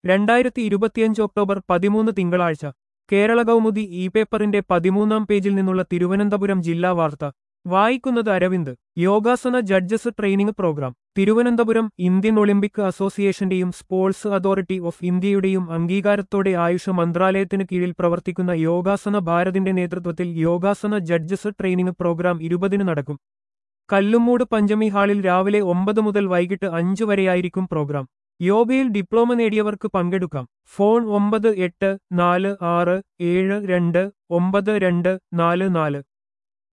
രണ്ടായിരത്തി ഇരുപത്തിയഞ്ച് ഒക്ടോബർ പതിമൂന്ന് തിങ്കളാഴ്ച കേരള കൗമുദി ഇ പേപ്പറിന്റെ പതിമൂന്നാം പേജിൽ നിന്നുള്ള തിരുവനന്തപുരം ജില്ലാ വാർത്ത വായിക്കുന്നത് Aravind yogasana judges training programme Thiruvananthapuram Indian Olympic അസോസിയേഷന്റെയും സ്പോർട്സ് അതോറിറ്റി ഓഫ് ഇന്ത്യയുടെയും അംഗീകാരത്തോടെ ആയുഷ മന്ത്രാലയത്തിന് കീഴിൽ പ്രവർത്തിക്കുന്ന യോഗാസന ഭാരതിന്റെ നേതൃത്വത്തിൽ യോഗാസന ജഡ്ജസ് ട്രെയിനിംഗ് പ്രോഗ്രാം ഇരുപതിന് നടക്കും കല്ലുമ്മൂട് പഞ്ചമി ഹാളിൽ രാവിലെ ഒമ്പത് മുതൽ വൈകിട്ട് അഞ്ചു വരെയായിരിക്കും പ്രോഗ്രാം യോഗയിൽ ഡിപ്ലോമ നേടിയവർക്ക് പങ്കെടുക്കാം ഫോൺ ഒമ്പത് എട്ട് നാല് ആറ് ഏഴ് രണ്ട് ഒമ്പത് രണ്ട് നാല് നാല്